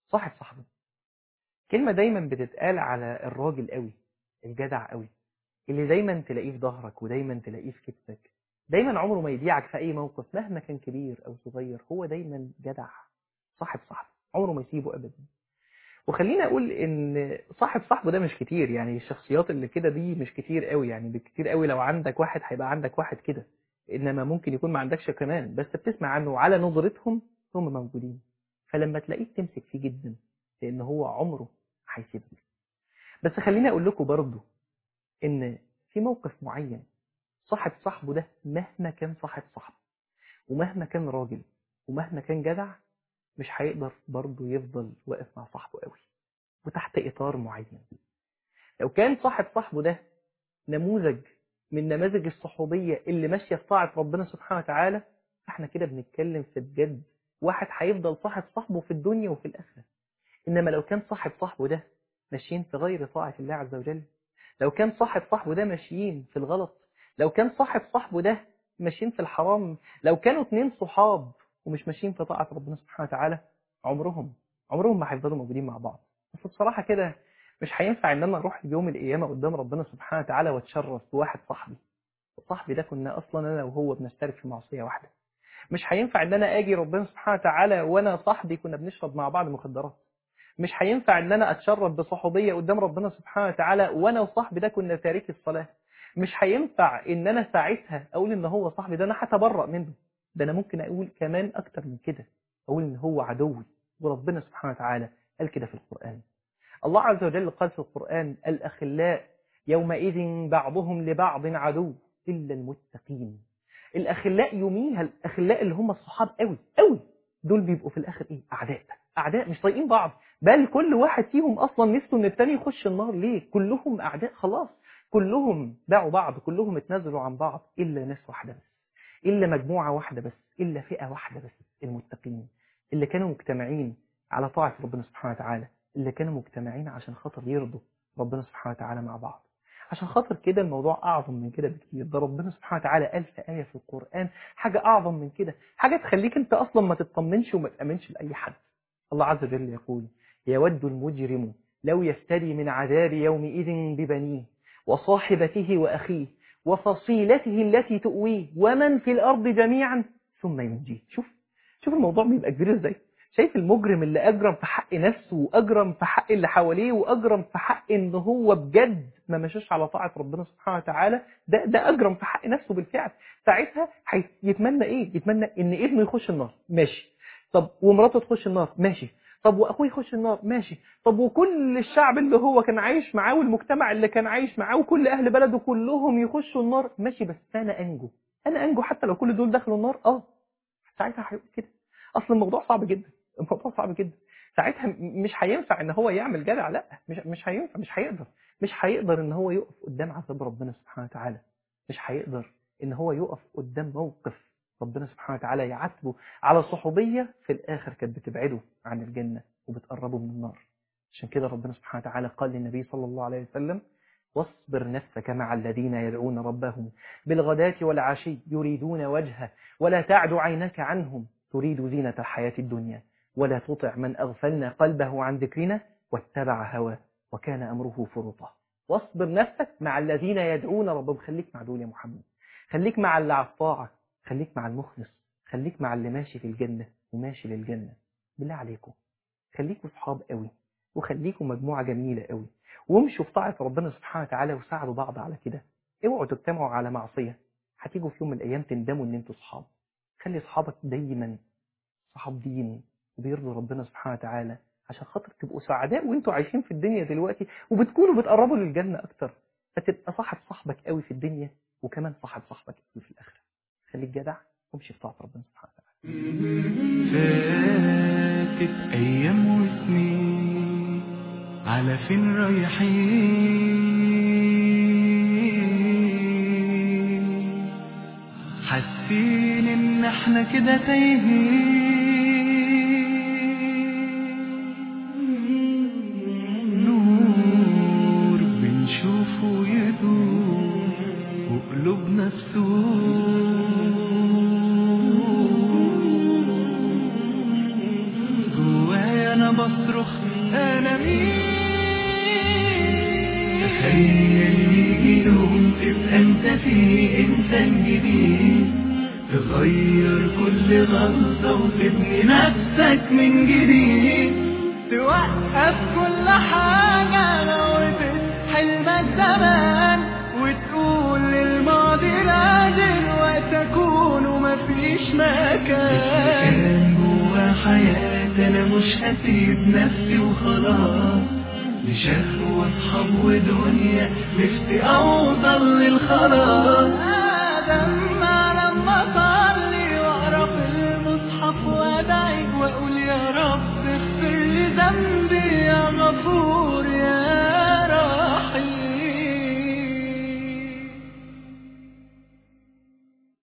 صاحب صاحبه كلمة دايما بتتقال على الراجل قوي الجدع قوي اللي دايما تلاقيه في ظهرك ودايما تلاقيه في كتفك دايما عمره ما يضيعك في أي موقف مهما كان كبير أو صغير هو دايما جدع صاحب صاحبه عمره ما يسيبه أبدا وخليني أقول إن صاحب صاحبه ده مش كتير يعني الشخصيات اللي كده دي مش كتير قوي يعني بالكتير قوي لو عندك واحد هيبقى عندك واحد كده إنما ممكن يكون ما عندكش كمان بس بتسمع عنه على نظرتهم هم موجودين فلما تلاقيك تمسك فيه جدا لأن هو عمره هيسيبك بس خليني أقول لكم برضه إن في موقف معين صاحب صاحبه ده مهما كان صاحب صاحبه ومهما كان راجل ومهما كان جدع مش هيقدر برضه يفضل واقف مع صاحبه قوي وتحت إطار معين لو كان صاحب صاحبه ده نموذج من نماذج الصحوبية اللي ماشية في طاعة ربنا سبحانه وتعالى فاحنا كده بنتكلم في بجد واحد هيفضل صاحب صاحبه في الدنيا وفي الآخرة إنما لو كان صاحب صاحبه ده ماشيين في غير طاعة الله عز وجل لو كان صاحب صاحبه ده ماشيين في الغلط لو كان صاحب صاحبه ده ماشيين في الحرام لو كانوا اتنين صحاب ومش ماشيين في طاعة ربنا سبحانه وتعالى عمرهم عمرهم ما هيفضلوا موجودين مع بعض بس بصراحة كده مش هينفع ان انا اروح يوم القيامة قدام ربنا سبحانه وتعالى واتشرف بواحد صاحبي صاحبي ده كنا اصلا انا وهو بنشترك في معصية واحدة مش هينفع ان انا اجي ربنا سبحانه وتعالى وانا صاحبي كنا بنشرب مع بعض مخدرات مش هينفع ان انا اتشرف بصحوبية قدام ربنا سبحانه وتعالى وانا وصاحبي ده كنا تارك الصلاة مش هينفع ان انا ساعتها اقول ان هو صاحبي ده انا هتبرأ منه ده انا ممكن اقول كمان اكتر من كده اقول ان هو عدوي وربنا سبحانه وتعالى قال كده في القرآن الله عز وجل قال في القرآن الأخلاء يومئذ بعضهم لبعض عدو إلا المتقين الأخلاء يوميها الأخلاء اللي هم الصحاب قوي قوي دول بيبقوا في الآخر إيه أعداء أعداء مش طايقين بعض بل كل واحد فيهم أصلا نفسه إن التاني يخش النار ليه كلهم أعداء خلاص كلهم باعوا بعض كلهم اتنازلوا عن بعض إلا ناس واحدة بس إلا مجموعة واحدة بس إلا فئة واحدة بس المتقين اللي كانوا مجتمعين على طاعة ربنا سبحانه وتعالى اللي كانوا مجتمعين عشان خاطر يرضوا ربنا سبحانه وتعالى مع بعض عشان خاطر كده الموضوع أعظم من كده بكتير ده ربنا سبحانه وتعالى قال في آية في القرآن حاجة أعظم من كده حاجة تخليك أنت أصلا ما تطمنش وما تأمنش لأي حد الله عز وجل يقول يود المجرم لو يفتدي من عذاب يومئذ ببنيه وصاحبته وأخيه وفصيلته التي تؤويه ومن في الأرض جميعا ثم ينجيه شوف شوف الموضوع بيبقى كبير ازاي شايف المجرم اللي أجرم في حق نفسه وأجرم في حق اللي حواليه وأجرم في حق إن هو بجد ما مشاش على طاعة ربنا سبحانه وتعالى ده ده أجرم في حق نفسه بالفعل ساعتها يتمنى إيه؟ يتمنى إن ابنه يخش النار ماشي طب ومراته تخش النار ماشي طب وأخوه يخش النار ماشي طب وكل الشعب اللي هو كان عايش معاه والمجتمع اللي كان عايش معاه وكل أهل بلده كلهم يخشوا النار ماشي بس أنا أنجو أنا أنجو حتى لو كل دول دخلوا النار أه ساعتها هيقول كده أصل الموضوع صعب جدا الموضوع صعب جدا ساعتها مش هينفع ان هو يعمل جدع لا مش مش هينفع مش هيقدر مش هيقدر ان هو يقف قدام عذاب ربنا سبحانه وتعالى مش هيقدر ان هو يقف قدام موقف ربنا سبحانه وتعالى يعاتبه على صحوبية في الآخر كانت بتبعده عن الجنة وبتقربه من النار عشان كده ربنا سبحانه وتعالى قال للنبي صلى الله عليه وسلم واصبر نفسك مع الذين يدعون ربهم بالغداة والعشي يريدون وجهه ولا تعد عينك عنهم تريد زينة الحياة الدنيا ولا تطع من أغفلنا قلبه عن ذكرنا واتبع هواه وكان أمره فرطا واصبر نفسك مع الذين يدعون ربهم خليك مع دول يا محمد خليك مع اللي على الطاعة خليك مع المخلص خليك مع اللي ماشي في الجنة وماشي للجنة بالله عليكم خليكوا صحاب قوي وخليكوا مجموعة جميلة قوي وامشوا في طاعة ربنا سبحانه وتعالى وساعدوا بعض على كده اوعوا تجتمعوا على معصية هتيجوا في يوم من الأيام تندموا إن انتوا صحاب خلي أصحابك دايما صحاب دين وبيرضوا ربنا سبحانه وتعالى عشان خاطر تبقوا سعداء وانتوا عايشين في الدنيا دلوقتي وبتكونوا بتقربوا للجنة أكتر فتبقى صاحب صاحبك قوي في الدنيا وكمان صاحب صاحبك قوي في الآخرة خليك جدع وامشي في طاعة ربنا سبحانه وتعالى فاتت أيام وسنين على فين رايحين حاسين إن احنا كده تايهين نور بنشوفه يدور وقلوبنا تسوق جوايا انا بصرخ انا مين تخيل يجي يوم تبقى انت فيه انسان جديد تغير كل غلطة وتبني نفسك من جديد توقف كل حاجة موتت حلمك زمان وتقول للماضي لا دلوقتي اكون ومفيش مكان كان جوا حياتي انا مش هسيب نفسي وخلاص لشهوة واصحاب ودنيا نفسي اوصل للخلاص